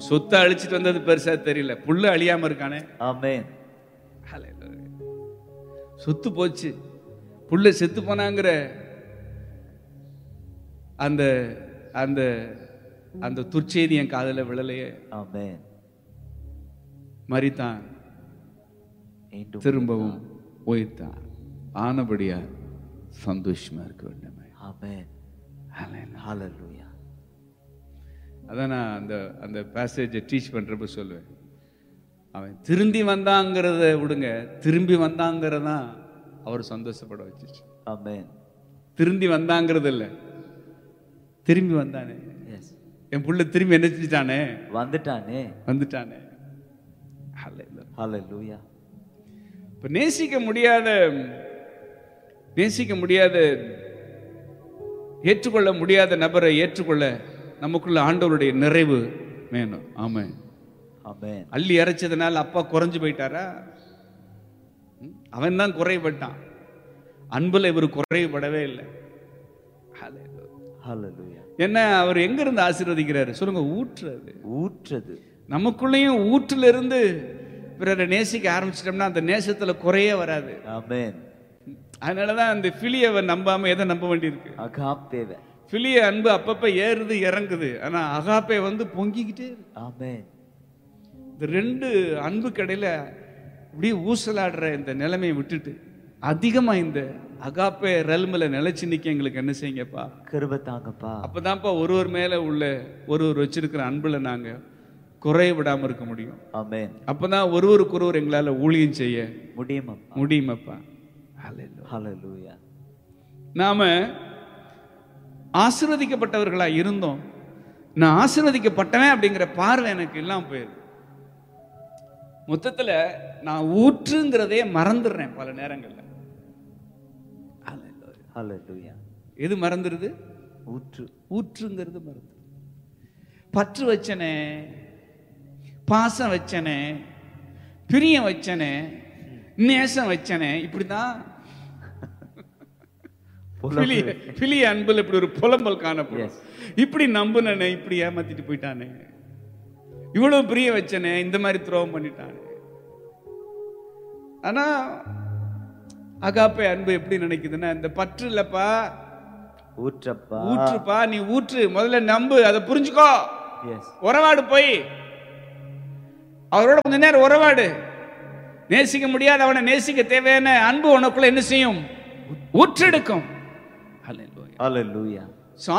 சொத்தை அழிச்சிட்டு வந்தது பெருசா தெரியல புல்லு அழியாம இருக்கானே Amen. Hallelujah. சொத்து போச்சு புள்ள செத்து போனாங்கிற அந்த அந்த அந்த துர்ச்செய்தி என் காதுல விழலையே Amen. மறித்தான் மீண்டும் திரும்பவும் உயிர்த்தான் ஆனபடியா சந்தோஷமா இருக்க வேண்டுமே Amen. Hallelujah. Hallelujah. அதான் நான் அந்த அந்த பேசேஜை டீச் பண்றப்ப சொல்லுவேன் அவன் திரும்பி வந்தாங்கிறத விடுங்க திரும்பி வந்தாங்கிறதான் அவர் சந்தோஷப்பட வச்சுச்சு Amen. திரும்பி வந்தாங்கிறது இல்ல திரும்பி வந்தானே Yes. என் புள்ள திரும்பி என்ன செஞ்சுட்டானே வந்துட்டானே வந்துட்டானே Hallelujah. Hallelujah. இப்ப நேசிக்க முடியாத நேசிக்க முடியாத ஏற்றுக்கொள்ள முடியாத நபரை ஏற்றுக்கொள்ள நமக்குள்ள ஆண்டவருடைய நிறைவு வேணும் ஆமாம் Amen. அள்ளி இறைச்சதுனால அப்பா குறைஞ்சு போயிட்டாரா அவன் தான் குறைபட்டான் அன்புல இவர் குறைபடவே இல்லை Hallelujah. Hallelujah. என்ன அவர் எங்க இருந்து ஆசீர்வதிக்கிறாரு சொல்லுங்க ஊற்றுறது ஊற்றது நமக்குள்ளேயும் ஊற்றுல இருந்து பிறரை நேசிக்க ஆரம்பிச்சிட்டோம்னா அந்த நேசத்துல குறையே வராது Amen. அதனாலதான் அந்த பிலியவை நம்பாம எதை நம்ப வேண்டியிருக்கு அகாப்பேவ பிலிய அன்பு அப்பப்ப ஏறுது இறங்குது ஆனா அகாப்பே வந்து பொங்கிக்கிட்டே இருக்கு Amen. இந்த ரெண்டு அன்பு கடையில இப்படியே ஊசலாடுற இந்த நிலைமையை விட்டுட்டு அதிகமா இந்த அகாப்பே ரெல்மில் நிலைச்சு நிக்க எங்களுக்கு என்ன செய்யுங்கப்பா கிருப தாங்கப்பா அப்பதான்ப்பா ஒருவர் மேல உள்ள ஒருவர் வச்சிருக்கிற அன்புல நாங்க குறைய விடாம இருக்க முடியும் Amen. அப்பதான் ஒருவருக்கு ஒருவர் எங்களால ஊழியம் செய்ய முடியும் அப்பா முடியுமப்பா Hallelujah. Hallelujah. நாம ஆசீர்வதிக்கப்பட்டவர்களா இருந்தோம் நான் ஆசீர்வதிக்கப்பட்டவன் அப்படிங்கிற பார்வை எனக்கு இல்லாம போயிருக்கு மொத்தத்துல நான் ஊற்றுங்கிறதே மறந்துடுறேன் பல நேரங்கள்ல Hallelujah. Hallelujah. எது மறந்துடுது ஊற்று ஊற்றுங்கிறது மறந்து பற்று வச்சனே பாசம் வச்சனே பிரியம் வச்சனே நேசம் வச்சனே இப்படிதான் பிலிய பிலிய அன்புல இப்படி ஒரு புலம்பல் காணப்படும் இப்படி நம்புனனே இப்படி ஏமாத்திட்டு போயிட்டானே இவ்வளவு பிரிய வச்சனே இந்த மாதிரி துரோகம் பண்ணிட்டானே ஆனா அகாப்பே அன்பு எப்படி நினைக்குதுன்னா இந்த பற்று இல்லப்பா ஊற்றப்பா ஊற்றுப்பா நீ ஊற்று முதல்ல நம்பு அதை புரிஞ்சுக்கோ எஸ் உறவாடு போய் அவரோட கொஞ்ச நேரம் உறவாடு நேசிக்க முடியாத அவனை நேசிக்க தேவையான அன்பு உனக்குள்ள என்ன செய்யும் ஊற்றெடுக்கும் Hallelujah. Hallelujah.